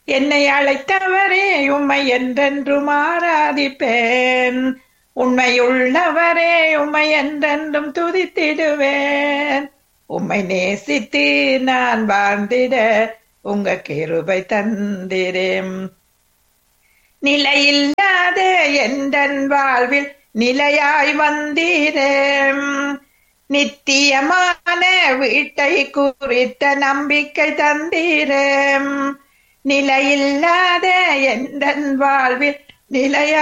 என்னை அழைத்தவரே உம்மை என்றென்றும் ஆராதிப்பேன் உண்மையுள்ளவரே உம்மை என்றென்றும் துதித்திடுவேன் உம்மை நேசித்து நான் வாழ்ந்திட உங்க கிருபை தந்திரேன் நிலையில்லாத எந்தன் வாழ்வில் நிலையாய் வந்தீரேன் நித்தியமான வீட்டை குறித்த நம்பிக்கை தந்தீரேன் நிலையில்லாத எந்தன் வாழ்வில் நிலையாய்